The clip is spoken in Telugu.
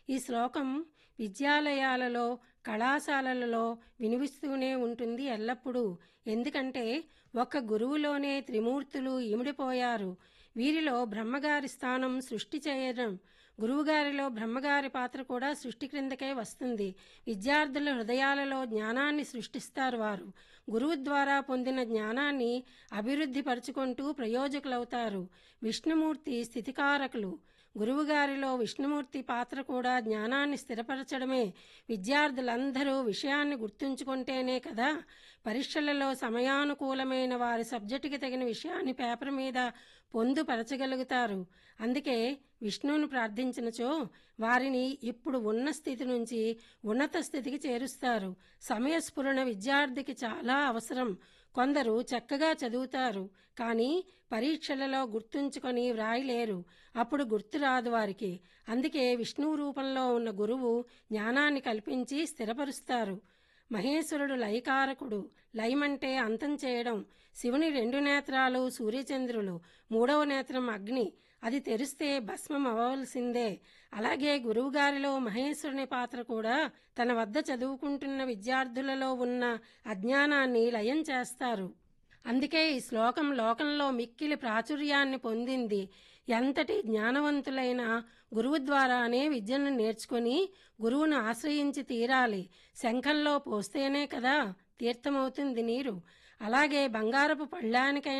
ఈ శ్లోకం విద్యాలయాలలో కళాశాలలలో వినిపిస్తూనే ఉంటుంది ఎల్లప్పుడూ ఎందుకంటే ఒక్క గురువులోనే త్రిమూర్తులు ఇమిడిపోయారు వీరిలో బ్రహ్మగారి స్థానం సృష్టి చేయడం గురువుగారిలో బ్రహ్మగారి పాత్ర కూడా సృష్టి క్రిందకే వస్తుంది విద్యార్థుల హృదయాలలో జ్ఞానాన్ని సృష్టిస్తారు వారు గురువు ద్వారా పొందిన జ్ఞానాన్ని అభివృద్ధి పరుచుకుంటూ ప్రయోజకులవుతారు విష్ణుమూర్తి స్థితికారకులు గురువుగారిలో విష్ణుమూర్తి పాత్ర కూడా జ్ఞానాన్ని స్థిరపరచడమే విద్యార్థులందరూ విషయాన్ని గుర్తుంచుకుంటేనే కదా పరీక్షలలో సమయానుకూలమైన వారి సబ్జెక్టుకి తగిన విషయాన్ని పేపర్ మీద పొందుపరచగలుగుతారు అందుకే విష్ణువును ప్రార్థించినచో వారిని ఇప్పుడు ఉన్న స్థితి నుంచి ఉన్నత స్థితికి చేరుస్తారు సమయస్ఫురణ విద్యార్థికి చాలా అవసరం కొందరు చక్కగా చదువుతారు కానీ పరీక్షలలో గుర్తుంచుకొని వ్రాయలేరు అప్పుడు గుర్తు రాదు వారికి అందుకే విష్ణువు రూపంలో ఉన్న గురువు జ్ఞానాన్ని కల్పించి స్థిరపరుస్తారు మహేశ్వరుడు లయకారకుడు లయమంటే అంతం చేయడం శివుని రెండు నేత్రాలు సూర్యచంద్రులు మూడవ నేత్రం అగ్ని అది తెరిస్తే భస్మం అవ్వవలసిందే అలాగే గురువుగారిలో మహేశ్వరుని పాత్ర కూడా తన వద్ద చదువుకుంటున్న విద్యార్థులలో ఉన్న అజ్ఞానాన్ని లయం చేస్తారు అందుకే ఈ శ్లోకం లోకంలో మిక్కిలి ప్రాచుర్యాన్ని పొందింది ఎంతటి జ్ఞానవంతులైన గురువు ద్వారానే విద్యను నేర్చుకొని గురువును ఆశ్రయించి తీరాలి శంఖంలో పోస్తేనే కదా తీర్థమవుతుంది నీరు అలాగే బంగారపు పళ్ళానికైనా